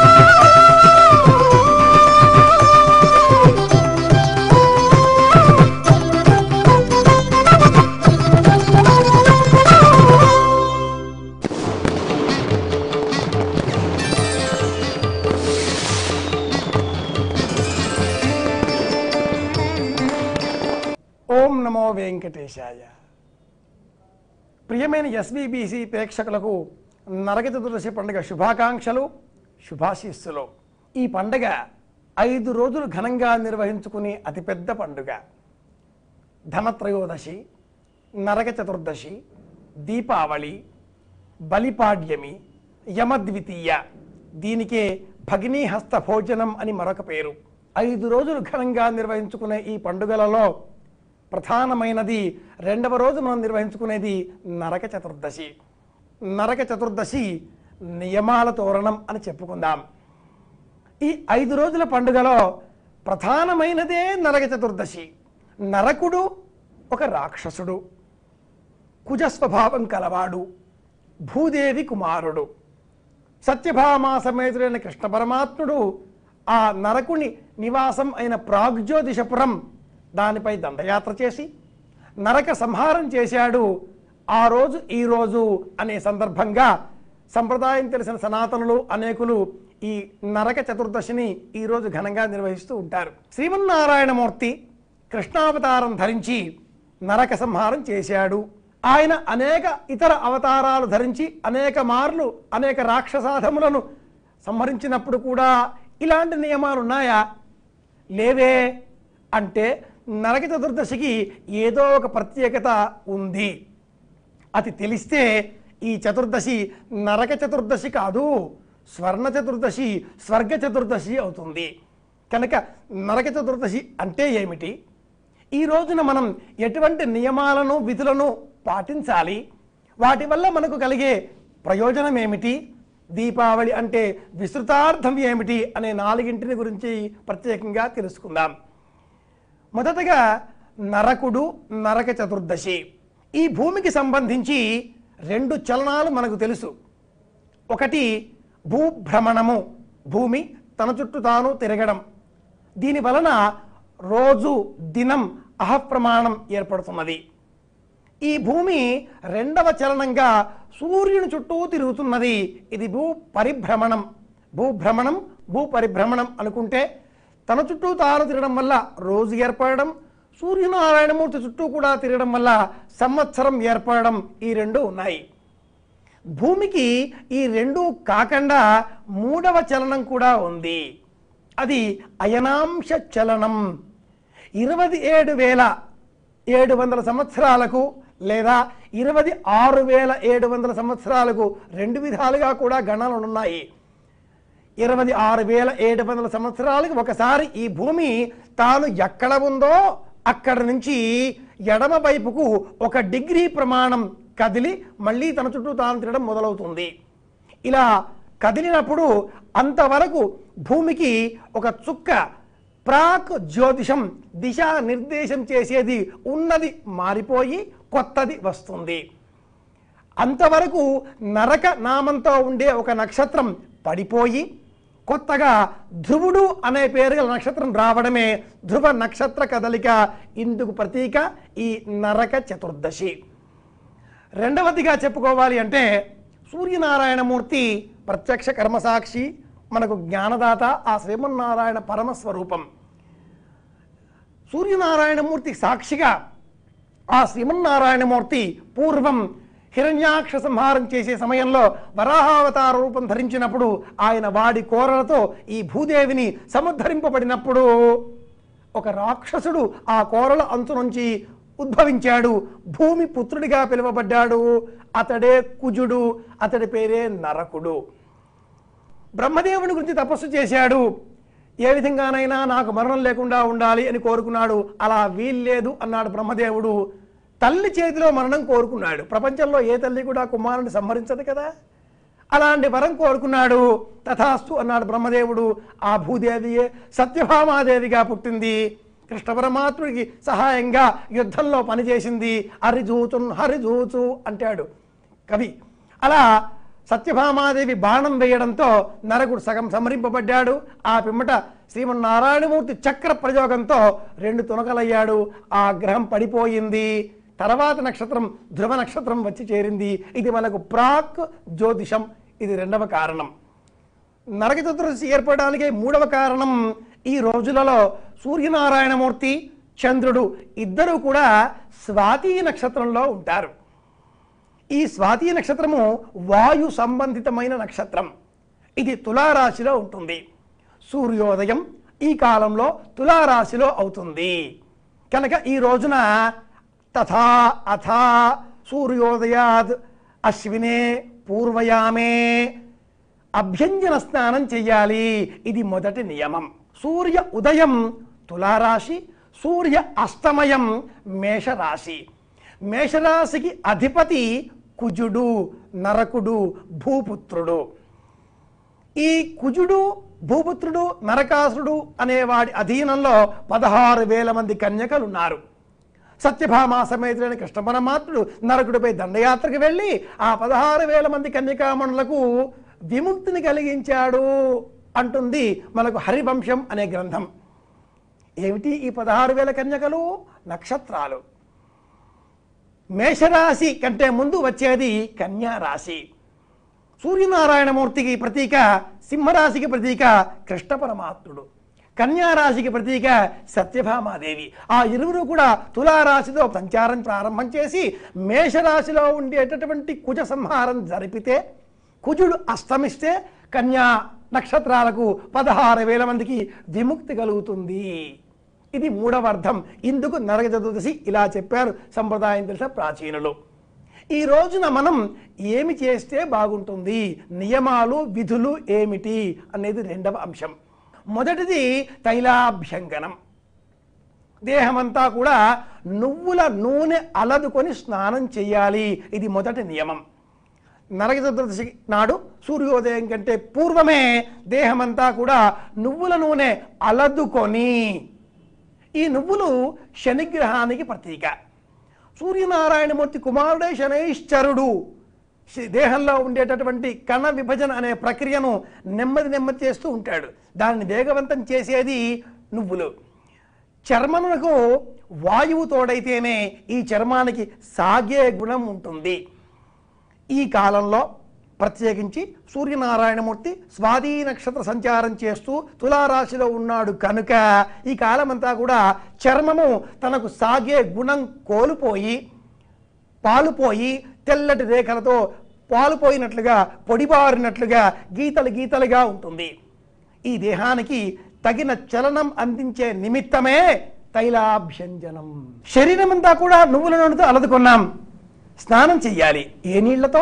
ఓం నమో వెంకటేశాయ ప్రియమైన ఎస్బీబీసీ ప్రేక్షకులకు నరక చతుర్దశి పండుగ శుభాకాంక్షలు శుభాశీస్సులు ఈ పండుగ ఐదు రోజులు ఘనంగా నిర్వహించుకునే అతిపెద్ద పండుగ ధనత్రయోదశి నరక చతుర్దశి దీపావళి బలిపాడ్యమి యమద్వితీయ దీనికే భగినీహస్త భోజనం అని మరొక పేరు ఐదు రోజులు ఘనంగా నిర్వహించుకునే ఈ పండుగలలో ప్రధానమైనది రెండవ రోజు మనం నిర్వహించుకునేది నరక చతుర్దశి నరక చతుర్దశి నియమాల తోరణం అని చెప్పుకుందాం ఈ ఐదు రోజుల పండుగలో ప్రధానమైనదే నరక చతుర్దశి నరకుడు ఒక రాక్షసుడు కుజ స్వభావం కలవాడు భూదేవి కుమారుడు సత్యభామా సమేతుడైన కృష్ణ పరమాత్ముడు ఆ నరకుని నివాసం అయిన ప్రాగ్జ్యోతిషపురం దానిపై దండయాత్ర చేసి నరక సంహారం చేశాడు ఆ రోజు ఈ రోజు అనే సందర్భంగా సంప్రదాయం తెలిసిన సనాతనులు అనేకులు ఈ నరక చతుర్దశిని ఈ రోజు ఘనంగా నిర్వహిస్తూ ఉంటారు శ్రీమన్నారాయణమూర్తి కృష్ణావతారం ధరించి నరక సంహారం చేశాడు ఆయన అనేక ఇతర అవతారాలు ధరించి అనేక మార్లు అనేక రాక్షసాధములను సంహరించినప్పుడు కూడా ఇలాంటి నియమాలు ఉన్నాయా లేవే అంటే నరక చతుర్దశికి ఏదో ఒక ప్రత్యేకత ఉంది అది తెలిస్తే ఈ చతుర్దశి నరక చతుర్దశి కాదు స్వర్ణ చతుర్దశి స్వర్గ చతుర్దశి అవుతుంది కనుక నరక చతుర్దశి అంటే ఏమిటి ఈ రోజున మనం ఎటువంటి నియమాలను విధులను పాటించాలి వాటి వల్ల మనకు కలిగే ప్రయోజనం ఏమిటి దీపావళి అంటే విస్తృతార్థం ఏమిటి అనే నాలుగింటిని గురించి ప్రత్యేకంగా తెలుసుకుందాం మొదటగా నరకుడు నరక చతుర్దశి ఈ భూమికి సంబంధించి రెండు చలనాలు మనకు తెలుసు ఒకటి భూభ్రమణము భూమి తన చుట్టూ తాను తిరగడం దీని వలన రోజు దినం అహప్రమాణం ఏర్పడుతున్నది ఈ భూమి రెండవ చలనంగా సూర్యుని చుట్టూ తిరుగుతున్నది ఇది భూ పరిభ్రమణం భూభ్రమణం భూ పరిభ్రమణం అనుకుంటే తన చుట్టూ తాను తిరగడం వల్ల రోజు ఏర్పడడం సూర్యనారాయణమూర్తి చుట్టూ కూడా తిరగడం వల్ల సంవత్సరం ఏర్పడడం ఈ రెండు ఉన్నాయి భూమికి ఈ రెండు కాకుండా మూడవ చలనం కూడా ఉంది అది అయనాంశ చలనం ఇరవై ఏడు వేల ఏడు వందల సంవత్సరాలకు లేదా ఇరవై ఆరు వేల ఏడు వందల సంవత్సరాలకు రెండు విధాలుగా కూడా గణనలు ఉన్నాయి ఇరవై ఆరు వేల ఏడు వందల సంవత్సరాలకు ఒకసారి ఈ భూమి తాను ఎక్కడ ఉందో అక్కడ నుంచి ఎడమ వైపుకు ఒక డిగ్రీ ప్రమాణం కదిలి మళ్ళీ తన చుట్టూ తాను తిరగడం మొదలవుతుంది ఇలా కదిలినప్పుడు అంతవరకు భూమికి ఒక చుక్క ప్రాక్ జ్యోతిషం దిశా నిర్దేశం చేసేది ఉన్నది మారిపోయి కొత్తది వస్తుంది అంతవరకు నరక నామంతో ఉండే ఒక నక్షత్రం పడిపోయి కొత్తగా ధ్రువుడు అనే పేరు గల నక్షత్రం రావడమే ధ్రువ నక్షత్ర కదలిక ఇందుకు ప్రతీక ఈ నరక చతుర్దశి రెండవదిగా చెప్పుకోవాలి అంటే సూర్యనారాయణమూర్తి ప్రత్యక్ష కర్మసాక్షి మనకు జ్ఞానదాత ఆ శ్రీమన్నారాయణ పరమస్వరూపం సూర్యనారాయణమూర్తి సాక్షిగా ఆ శ్రీమన్నారాయణమూర్తి పూర్వం హిరణ్యాక్ష సంహారం చేసే సమయంలో వరాహావతార రూపం ధరించినప్పుడు ఆయన వాడి కోరలతో ఈ భూదేవిని సముద్ధరింపబడినప్పుడు ఒక రాక్షసుడు ఆ కోరల అంచు నుంచి ఉద్భవించాడు భూమి పుత్రుడిగా పిలువబడ్డాడు అతడే కుజుడు అతడి పేరే నరకుడు బ్రహ్మదేవుని గురించి తపస్సు చేశాడు ఏ విధంగానైనా నాకు మరణం లేకుండా ఉండాలి అని కోరుకున్నాడు అలా వీల్లేదు అన్నాడు బ్రహ్మదేవుడు తల్లి చేతిలో మరణం కోరుకున్నాడు ప్రపంచంలో ఏ తల్లి కూడా కుమారుని సంహరించదు కదా అలాంటి వరం కోరుకున్నాడు తథాస్తు అన్నాడు బ్రహ్మదేవుడు ఆ భూదేవియే సత్యభామాదేవిగా పుట్టింది కృష్ణ పరమాత్ముడికి సహాయంగా యుద్ధంలో పనిచేసింది హరిజూచున్ హరిజూచు అంటాడు కవి అలా సత్యభామాదేవి బాణం వేయడంతో నరకుడు సగం సంహరింపబడ్డాడు ఆ పిమ్మట శ్రీమన్నారాయణమూర్తి చక్ర ప్రయోగంతో రెండు తునకలయ్యాడు ఆ గ్రహం పడిపోయింది తర్వాత నక్షత్రం ధ్రువ నక్షత్రం వచ్చి చేరింది ఇది మనకు ప్రాక్ జ్యోతిషం ఇది రెండవ కారణం నరక చతుర్దశి ఏర్పడడానికి మూడవ కారణం ఈ రోజులలో సూర్యనారాయణమూర్తి చంద్రుడు ఇద్దరూ కూడా స్వాతి నక్షత్రంలో ఉంటారు ఈ స్వాతి నక్షత్రము వాయు సంబంధితమైన నక్షత్రం ఇది తులారాశిలో ఉంటుంది సూర్యోదయం ఈ కాలంలో తులారాశిలో అవుతుంది కనుక ఈ రోజున తథా అథా సూర్యోదయాద్ అశ్వినే పూర్వయామే అభ్యంజన స్నానం చెయ్యాలి ఇది మొదటి నియమం సూర్య ఉదయం తులారాశి సూర్య అస్తమయం మేషరాశి మేషరాశికి అధిపతి కుజుడు నరకుడు భూపుత్రుడు ఈ కుజుడు భూపుత్రుడు నరకాసురుడు అనేవాడి అధీనంలో పదహారు వేల మంది కన్యకలు ఉన్నారు సత్యభామా సమేతుడైన కృష్ణ పరమాత్ముడు నరకుడిపై దండయాత్రకు వెళ్ళి ఆ పదహారు వేల మంది కన్యకామణులకు విముక్తిని కలిగించాడు అంటుంది మనకు హరివంశం అనే గ్రంథం ఏమిటి ఈ పదహారు వేల కన్యకలు నక్షత్రాలు మేషరాశి కంటే ముందు వచ్చేది కన్యా రాశి సూర్యనారాయణమూర్తికి ప్రతీక సింహరాశికి ప్రతీక కృష్ణ పరమాత్ముడు కన్యారాశికి ప్రతీక సత్యభామాదేవి ఆ ఇరువురు కూడా తులారాశితో సంచారం ప్రారంభం చేసి మేషరాశిలో ఉండేటటువంటి కుజ సంహారం జరిపితే కుజుడు అస్తమిస్తే కన్యా నక్షత్రాలకు పదహారు వేల మందికి విముక్తి కలుగుతుంది ఇది మూడవ అర్థం ఇందుకు నరక చతుర్దశి ఇలా చెప్పారు సంప్రదాయం తెలిసిన ప్రాచీనులు ఈ రోజున మనం ఏమి చేస్తే బాగుంటుంది నియమాలు విధులు ఏమిటి అనేది రెండవ అంశం మొదటిది తైలాభ్యంగనం దేహమంతా కూడా నువ్వుల నూనె అలదుకొని స్నానం చేయాలి ఇది మొదటి నియమం నరక చతుర్దశి నాడు సూర్యోదయం కంటే పూర్వమే దేహమంతా కూడా నువ్వుల నూనె అలదుకొని ఈ నువ్వులు శనిగ్రహానికి ప్రతీక సూర్యనారాయణమూర్తి కుమారుడే శనైశ్చరుడు శ- దేహంలో ఉండేటటువంటి కణ విభజన అనే ప్రక్రియను నెమ్మది నెమ్మది చేస్తూ ఉంటాడు దాన్ని వేగవంతం చేసేది నువ్వులు చర్మమునకు వాయువు తోడైతేనే ఈ చర్మానికి సాగే గుణం ఉంటుంది ఈ కాలంలో ప్రత్యేకించి సూర్యనారాయణమూర్తి స్వాధీ నక్షత్ర సంచారం చేస్తూ తులారాశిలో ఉన్నాడు కనుక ఈ కాలమంతా కూడా చర్మము తనకు సాగే గుణం కోల్పోయి పాలుపోయి తెల్లటి రేఖలతో పాలుపోయినట్లుగా పొడిబారినట్లుగా గీతలు గీతలుగా ఉంటుంది ఈ దేహానికి తగిన చలనం అందించే నిమిత్తమే తైలాభ్యంజనం శరీరం అంతా కూడా నువ్వుల నూనెతో అలదుకున్నాం స్నానం చెయ్యాలి ఏ నీళ్లతో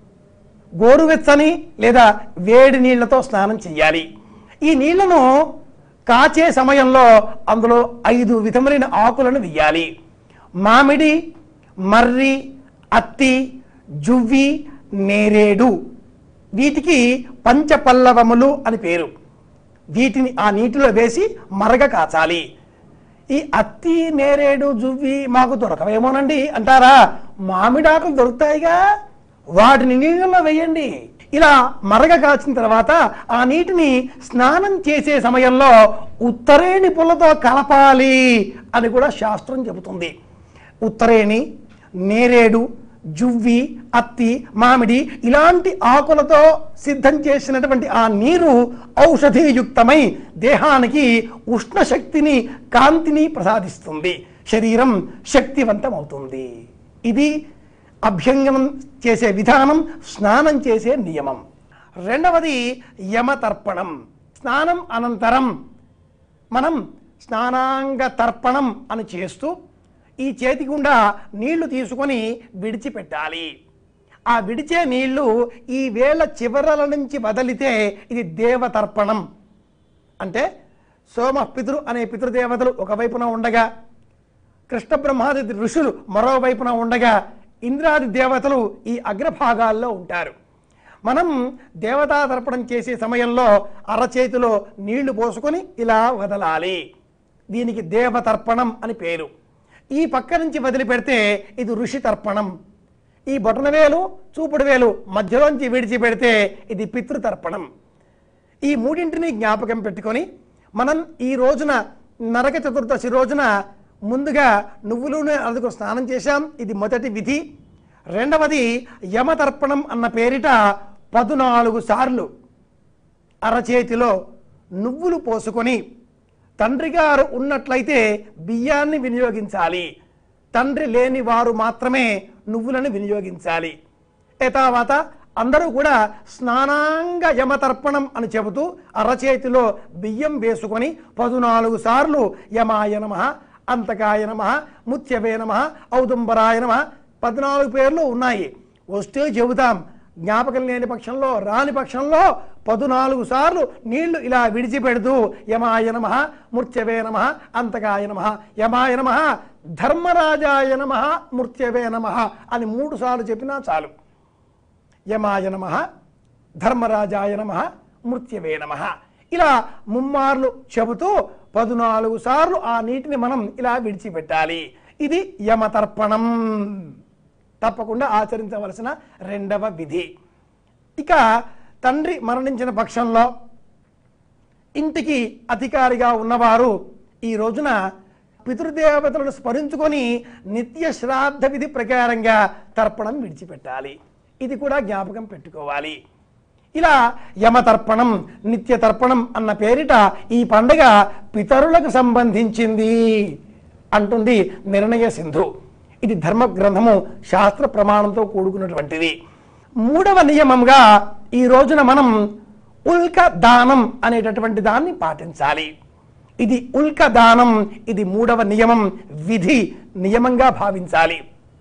గోరువెచ్చని లేదా వేడి నీళ్లతో స్నానం చెయ్యాలి ఈ నీళ్లను కాచే సమయంలో అందులో ఐదు విధములైన ఆకులను వెయ్యాలి మామిడి మర్రి అత్తి జువ్వి నేరేడు వీటికి పంచపల్లవములు అని పేరు వీటిని ఆ నీటిలో వేసి మరగ కాచాలి ఈ అత్తి నేరేడు జువ్వి మాకు దొరకవేమోనండి అంటారా మామిడాకులు దొరుకుతాయిగా వాటిని నీళ్ళలో వేయండి ఇలా మరగ కాచిన తర్వాత ఆ నీటిని స్నానం చేసే సమయంలో ఉత్తరేణి పుల్లతో కలపాలి అని కూడా శాస్త్రం చెబుతుంది ఉత్తరేణి నేరేడు జువ్వి అత్తి మామిడి ఇలాంటి ఆకులతో సిద్ధం చేసినటువంటి ఆ నీరు ఔషధీయుక్తమై దేహానికి ఉష్ణ శక్తిని కాంతిని ప్రసాదిస్తుంది శరీరం శక్తివంతమవుతుంది ఇది అభ్యంగనం చేసే విధానం స్నానం చేసే నియమం రెండవది యమతర్పణం స్నానం అనంతరం మనం స్నానాంగ తర్పణం అని చేస్తూ ఈ చేతి గుండా నీళ్లు తీసుకొని విడిచిపెట్టాలి ఆ విడిచే నీళ్లు ఈ వేళ చివరల నుంచి వదిలితే ఇది దేవతర్పణం అంటే సోమ పితృ అనే పితృదేవతలు ఒకవైపున ఉండగా కృష్ణ బ్రహ్మాది ఋషులు మరోవైపున ఉండగా ఇంద్రాది దేవతలు ఈ అగ్రభాగాల్లో ఉంటారు మనం దేవతా తర్పణం చేసే సమయంలో అరచేతిలో నీళ్లు పోసుకొని ఇలా వదలాలి దీనికి దేవతర్పణం అని పేరు ఈ పక్క నుంచి వదిలిపెడితే ఇది ఋషి తర్పణం ఈ బొటనవేలు చూపుడు వేలు మధ్యలోంచి విడిచిపెడితే ఇది పితృతర్పణం ఈ మూడింటిని జ్ఞాపకం పెట్టుకొని మనం ఈ రోజున నరక చతుర్దశి రోజున ముందుగా నువ్వులు అదుకు స్నానం చేశాం ఇది మొదటి విధి రెండవది యమతర్పణం అన్న పేరిట పదునాలుగు సార్లు అరచేతిలో నువ్వులు పోసుకొని తండ్రి గారు ఉన్నట్లయితే బియ్యాన్ని వినియోగించాలి తండ్రి లేని వారు మాత్రమే నువ్వులను వినియోగించాలి ఏతావాత అందరూ కూడా స్నానాంగ యమతర్పణం అని చెబుతూ అరచేతిలో బియ్యం వేసుకొని పదునాలుగు సార్లు యమాయ నమ అంతకాయ నమ ముత్యవే నమ ఔదుంబరాయ నమ పద్నాలుగు పేర్లు ఉన్నాయి వస్తే చెబుతాం జ్ఞాపకం లేని పక్షంలో రాని పక్షంలో పదునాలుగు సార్లు నీళ్లు ఇలా విడిచిపెడుతూ యమాయ నమ మృత్యవే నమ అంతకాయ నమ యమాయ నమ ధర్మరాజాయ నమ మృత్యవే నమ అని మూడు సార్లు చెప్పినా చాలు యమాయ నమ ధర్మరాజాయ నమ మృత్యవే నమ ఇలా ముమ్మార్లు చెబుతూ పదునాలుగు సార్లు ఆ నీటిని మనం ఇలా విడిచిపెట్టాలి ఇది యమతర్పణం తప్పకుండా ఆచరించవలసిన రెండవ విధి ఇక తండ్రి మరణించిన పక్షంలో ఇంటికి అధికారిగా ఉన్నవారు ఈ రోజున పితృదేవతలను స్మరించుకొని నిత్య శ్రాద్ధ విధి ప్రకారంగా తర్పణం విడిచిపెట్టాలి ఇది కూడా జ్ఞాపకం పెట్టుకోవాలి ఇలా యమతర్పణం నిత్య తర్పణం అన్న పేరిట ఈ పండుగ పితరులకు సంబంధించింది అంటుంది నిర్ణయ సింధు ఇది ధర్మ గ్రంథము శాస్త్ర ప్రమాణంతో కూడుకున్నటువంటిది మూడవ నియమంగా ఈ రోజున మనం ఉల్క దానం అనేటటువంటి దాన్ని పాటించాలి ఇది ఉల్క దానం ఇది మూడవ నియమం విధి నియమంగా భావించాలి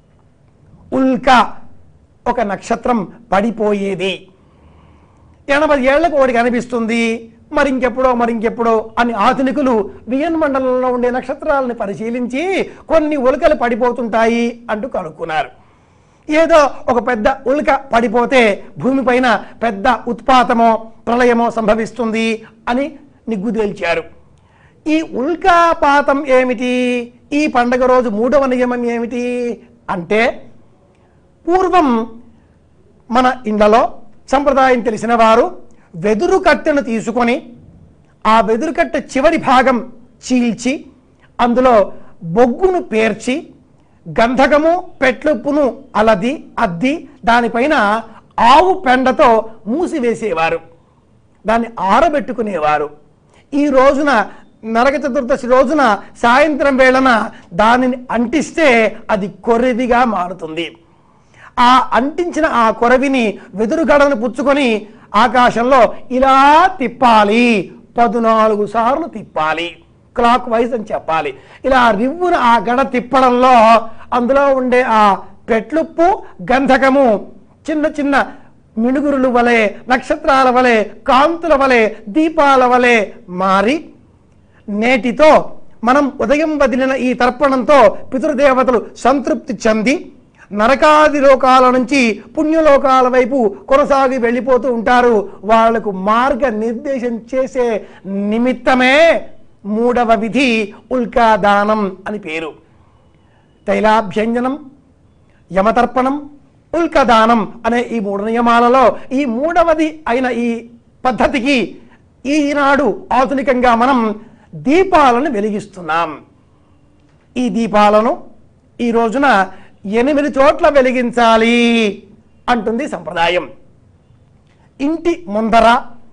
ఉల్క ఒక నక్షత్రం పడిపోయేది ఎనభై ఏళ్లకు ఒకటి కనిపిస్తుంది మరి ఇంకెప్పుడో మరి ఇంకెప్పుడో అని ఆధునికులు వియన్ మండలంలో ఉండే నక్షత్రాలను పరిశీలించి కొన్ని ఉల్కలు పడిపోతుంటాయి అంటూ కనుక్కున్నారు ఏదో ఒక పెద్ద ఉల్క పడిపోతే భూమిపైన పెద్ద ఉత్పాతమో ప్రళయమో సంభవిస్తుంది అని నిగ్గుదేల్చారు ఈ ఉల్కాపాతం ఏమిటి ఈ పండగ రోజు మూడవ నియమం ఏమిటి అంటే పూర్వం మన ఇండ్లలో సంప్రదాయం తెలిసిన వారు వెదురు కట్టెను తీసుకొని ఆ వెదురు కట్టె చివరి భాగం చీల్చి అందులో బొగ్గును పేర్చి గంధకము పెట్లుప్పును అలది అద్ది దానిపైన ఆవు పెండతో మూసివేసేవారు దాన్ని ఆరబెట్టుకునేవారు ఈ రోజున నరక చతుర్దశి రోజున సాయంత్రం వేళన దానిని అంటిస్తే అది కొర్రెదిగా మారుతుంది ఆ అంటించిన ఆ కొరవిని వెదురుగడను పుచ్చుకొని ఆకాశంలో ఇలా తిప్పాలి పద్నాలుగు సార్లు తిప్పాలి క్లాక్ వైజ్ అని చెప్పాలి ఇలా రివ్వున ఆ గడ తిప్పడంలో అందులో ఉండే ఆ పెట్లుప్పు గంధకము చిన్న చిన్న మినుగురులు వలె నక్షత్రాల వలె కాంతుల వలె దీపాల వలె మారి నేటితో మనం ఉదయం వదిలిన ఈ తర్పణంతో పితృదేవతలు సంతృప్తి చెంది నరకాది లోకాల నుంచి పుణ్యలోకాల వైపు కొనసాగి వెళ్ళిపోతూ ఉంటారు వాళ్లకు మార్గ నిర్దేశం చేసే నిమిత్తమే మూడవ విధి ఉల్కాదానం అని పేరు తైలాభ్యంజనం యమతర్పణం ఉల్కదానం అనే ఈ మూడు నియమాలలో ఈ మూడవది అయిన ఈ పద్ధతికి ఈనాడు ఆధునికంగా మనం దీపాలను వెలిగిస్తున్నాం ఈ దీపాలను ఈ రోజున ఎనిమిది చోట్ల వెలిగించాలి అంటుంది సంప్రదాయం ఇంటి ముందర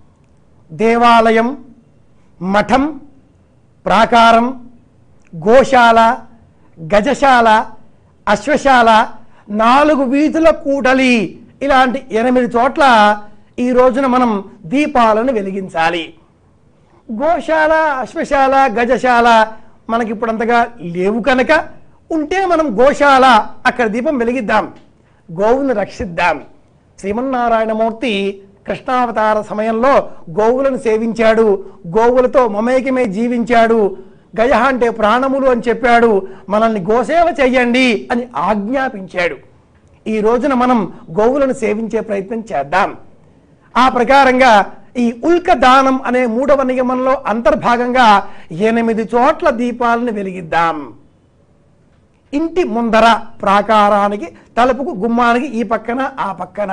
దేవాలయం మఠం ప్రాకారం గోశాల గజశాల అశ్వశాల నాలుగు వీధుల కూడలి ఇలాంటి ఎనిమిది చోట్ల ఈ రోజున మనం దీపాలను వెలిగించాలి గోశాల అశ్వశాల గజశాల మనకి ఇప్పుడు అంతగా లేవు కనుక ఉంటే మనం గోశాల అక్కడ దీపం వెలిగిద్దాం గోవును రక్షిద్దాం శ్రీమన్నారాయణమూర్తి కృష్ణావతార సమయంలో గోవులను సేవించాడు గోవులతో మమేకమే జీవించాడు గయ అంటే ప్రాణములు అని చెప్పాడు మనల్ని గోసేవ చెయ్యండి అని ఆజ్ఞాపించాడు ఈ రోజున మనం గోవులను సేవించే ప్రయత్నం చేద్దాం ఆ ప్రకారంగా ఈ ఉల్క దానం అనే మూడవ నియమంలో అంతర్భాగంగా ఎనిమిది చోట్ల దీపాలను వెలిగిద్దాం ఇంటి ముందర ప్రాకారానికి తలుపుకు గుమ్మానికి ఈ పక్కన ఆ పక్కన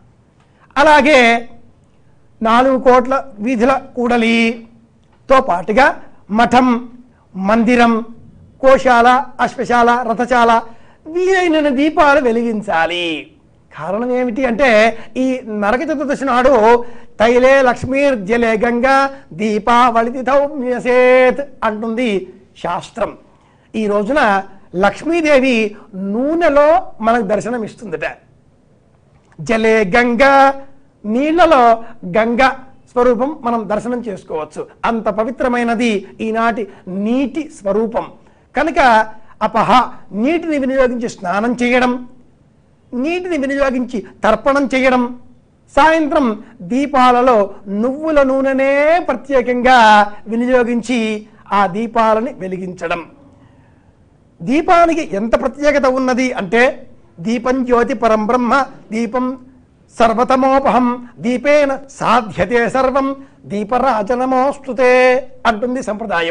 అలాగే నాలుగు కోట్ల వీధుల కూడలితో పాటుగా మఠం మందిరం కోశాల అశ్వశాల రథశాల వీలైన దీపాలు వెలిగించాలి కారణం ఏమిటి అంటే ఈ నరక చతుర్దశి నాడు తైలే లక్ష్మీర్ జలే గంగా దీపావళి మ్యసేత్ అంటుంది శాస్త్రం ఈ రోజున లక్ష్మీదేవి నూనెలో మనకు దర్శనం ఇస్తుందట జలే గంగ నీళ్లలో గంగ స్వరూపం మనం దర్శనం చేసుకోవచ్చు అంత పవిత్రమైనది ఈనాటి నీటి స్వరూపం కనుక అపహ నీటిని వినియోగించి స్నానం చేయడం నీటిని వినియోగించి తర్పణం చేయడం సాయంత్రం దీపాలలో నువ్వుల నూనెనే ప్రత్యేకంగా వినియోగించి ఆ దీపాలని వెలిగించడం దీపానికి ఎంత ప్రత్యేకత ఉన్నది అంటే దీపం జ్యోతి పరం బ్రహ్మ దీపం సర్వతమోపహం దీపేన సాధ్యతే సర్వం దీపరాజనమోస్తుతే అంటుంది సంప్రదాయం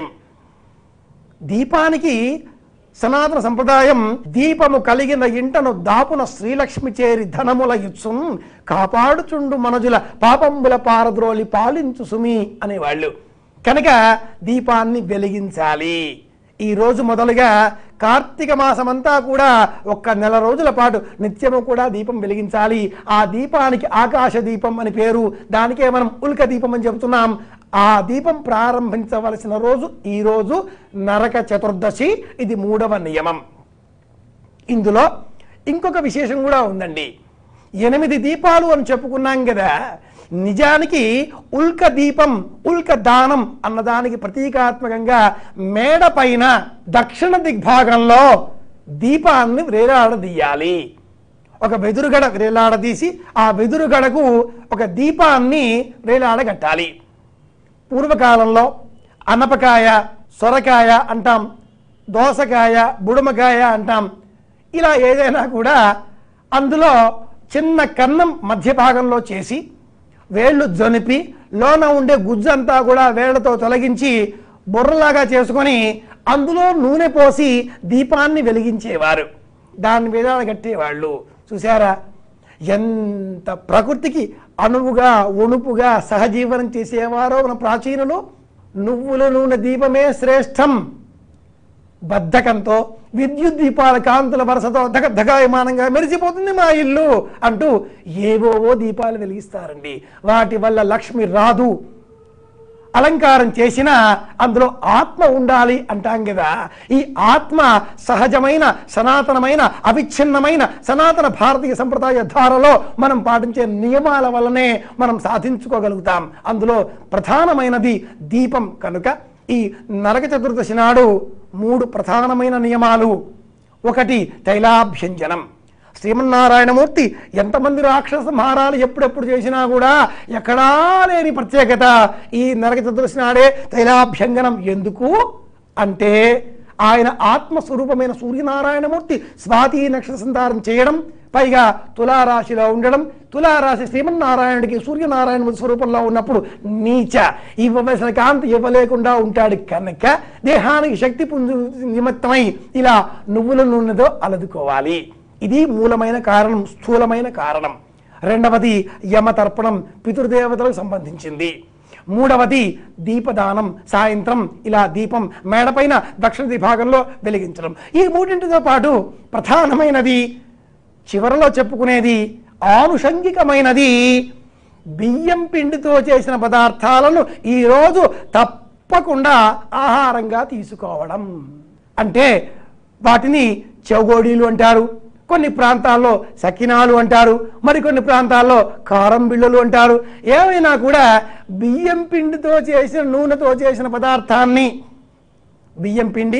దీపానికి సనాతన సంప్రదాయం దీపము కలిగిన ఇంటను దాపున శ్రీలక్ష్మి చేరి ధనముల ఇచ్చున్ కాపాడుచుండు మనుజుల పాపంబుల పారద్రోలి పాలించు సుమి అనేవాళ్ళు కనుక దీపాన్ని వెలిగించాలి ఈ రోజు మొదలుగా కార్తీక మాసమంతా కూడా ఒక్క నెల రోజుల పాటు నిత్యము కూడా దీపం వెలిగించాలి ఆ దీపానికి ఆకాశ దీపం అని పేరు దానికే మనం ఉల్క దీపం అని చెబుతున్నాం ఆ దీపం ప్రారంభించవలసిన రోజు ఈ రోజు నరక చతుర్దశి ఇది మూడవ నియమం ఇందులో ఇంకొక విశేషం కూడా ఉందండి ఎనిమిది దీపాలు అని చెప్పుకున్నాం కదా నిజానికి ఉల్క దీపం ఉల్క దానం అన్నదానికి ప్రతీకాత్మకంగా మేడ పైన దక్షిణ దిగ్భాగంలో దీపాన్ని వేలాడదీయాలి ఒక వెదురుగడ వేలాడదీసి ఆ వెదురుగడకు ఒక దీపాన్ని వేలాడగట్టాలి పూర్వకాలంలో అనపకాయ సొరకాయ అంటాం దోసకాయ బుడమకాయ అంటాం ఇలా ఏదైనా కూడా అందులో చిన్న కన్నం మధ్య భాగంలో చేసి వేళ్ళు జొనిపి లోన ఉండే గుజ్జంతా కూడా వేళ్లతో తొలగించి బుర్రలాగా చేసుకొని అందులో నూనె పోసి దీపాన్ని వెలిగించేవారు దాని మీద కట్టేవాళ్ళు చూసారా ఎంత ప్రకృతికి అణువుగా ఒణుపుగా సహజీవనం చేసేవారో మన ప్రాచీనులు నువ్వుల నూనె దీపమే శ్రేష్టం బద్ధకంతో విద్యుత్ దీపాల కాంతుల వరుసతో ధగ ధగాయమానంగా మెరిసిపోతుంది మా ఇల్లు అంటూ ఏవోవో దీపాలు వెలిగిస్తారండి వాటి వల్ల లక్ష్మి రాదు అలంకారం చేసినా అందులో ఆత్మ ఉండాలి అంటాం కదా ఈ ఆత్మ సహజమైన సనాతనమైన అవిచ్ఛిన్నమైన సనాతన భారతీయ సంప్రదాయ ధారలో మనం పాటించే నియమాల వల్లనే మనం సాధించుకోగలుగుతాం అందులో ప్రధానమైనది దీపం కనుక ఈ నరక చతుర్దశి నాడు మూడు ప్రధానమైన నియమాలు ఒకటి తైలాభ్యంజనం శ్రీమన్నారాయణమూర్తి ఎంతమంది రాక్షస సంహారాలు ఎప్పుడెప్పుడు చేసినా కూడా ఎక్కడా లేని ప్రత్యేకత ఈ నరక చతుర్దశి నాడే తైలాభ్యంజనం ఎందుకు అంటే ఆయన ఆత్మస్వరూపమైన సూర్యనారాయణమూర్తి స్వాతి నక్షత్ర సంతారం చేయడం పైగా తులారాశిలో ఉండడం తులారాశి శ్రీమన్నారాయణుడికి సూర్యనారాయణ స్వరూపంలో ఉన్నప్పుడు నీచ ఇవ్వవలసిన కాంతి ఇవ్వలేకుండా ఉంటాడు కనుక దేహానికి శక్తి పుంజు నిమిత్తమై ఇలా నువ్వుల నూనెతో అలదుకోవాలి ఇది మూలమైన కారణం స్థూలమైన కారణం రెండవది యమతర్పణం పితృదేవతలకు సంబంధించింది మూడవది దీపదానం సాయంత్రం ఇలా దీపం మేడపైన దక్షిణ విభాగంలో వెలిగించడం ఈ మూడింటితో పాటు ప్రధానమైనది చివరలో చెప్పుకునేది ఆనుషంగికమైనది బియ్యం పిండితో చేసిన పదార్థాలను ఈరోజు తప్పకుండా ఆహారంగా తీసుకోవడం అంటే వాటిని చెవగోడీలు అంటారు కొన్ని ప్రాంతాల్లో సకినాలు అంటారు మరికొన్ని ప్రాంతాల్లో కారం బిళ్ళలు అంటారు ఏమైనా కూడా బియ్యం పిండితో చేసిన నూనెతో చేసిన పదార్థాన్ని బియ్యం పిండి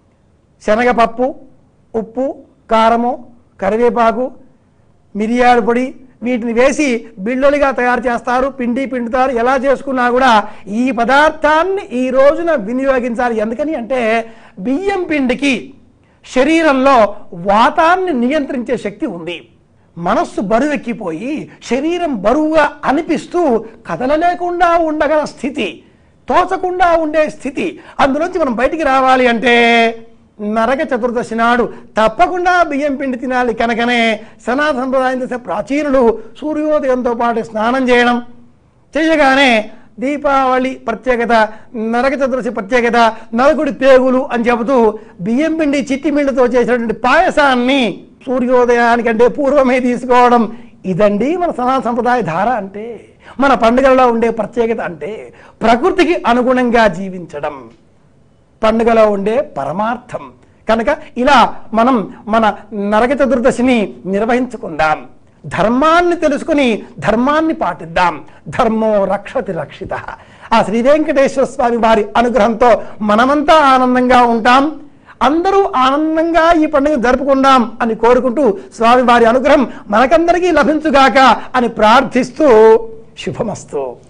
శనగపప్పు ఉప్పు కారము కరివేపాకు మిరియాల పొడి వీటిని వేసి బిళ్ళలుగా తయారు చేస్తారు పిండి పిండుతారు ఎలా చేసుకున్నా కూడా ఈ పదార్థాన్ని ఈ రోజున వినియోగించాలి ఎందుకని అంటే బియ్యం పిండికి శరీరంలో వాతాన్ని నియంత్రించే శక్తి ఉంది మనస్సు బరువెక్కిపోయి శరీరం బరువుగా అనిపిస్తూ కదలలేకుండా ఉండగల స్థితి తోచకుండా ఉండే స్థితి అందులోంచి మనం బయటికి రావాలి అంటే నరక చతుర్దశి నాడు తప్పకుండా బియ్యం పిండి తినాలి కనుకనే సనాతన సంప్రదాయం చేసే ప్రాచీనులు సూర్యోదయంతో పాటు స్నానం చేయడం చేయగానే దీపావళి ప్రత్యేకత నరక చతుర్దశి ప్రత్యేకత నరకుడి పేగులు అని చెబుతూ బియ్యం పిండి చిట్టి పిండితో చేసినటువంటి పాయసాన్ని సూర్యోదయానికంటే పూర్వమే తీసుకోవడం ఇదండి మన సనాతన సంప్రదాయ ధార అంటే మన పండుగలలో ఉండే ప్రత్యేకత అంటే ప్రకృతికి అనుగుణంగా జీవించడం పండుగలో ఉండే పరమార్థం కనుక ఇలా మనం మన నరక చతుర్దశిని నిర్వహించుకుందాం ధర్మాన్ని తెలుసుకుని ధర్మాన్ని పాటిద్దాం ధర్మో రక్షతి రక్షిత ఆ శ్రీ వెంకటేశ్వర స్వామి వారి అనుగ్రహంతో మనమంతా ఆనందంగా ఉంటాం అందరూ ఆనందంగా ఈ పండుగ జరుపుకుందాం అని కోరుకుంటూ స్వామి వారి అనుగ్రహం మనకందరికీ లభించుగాక అని ప్రార్థిస్తూ శుభమస్తు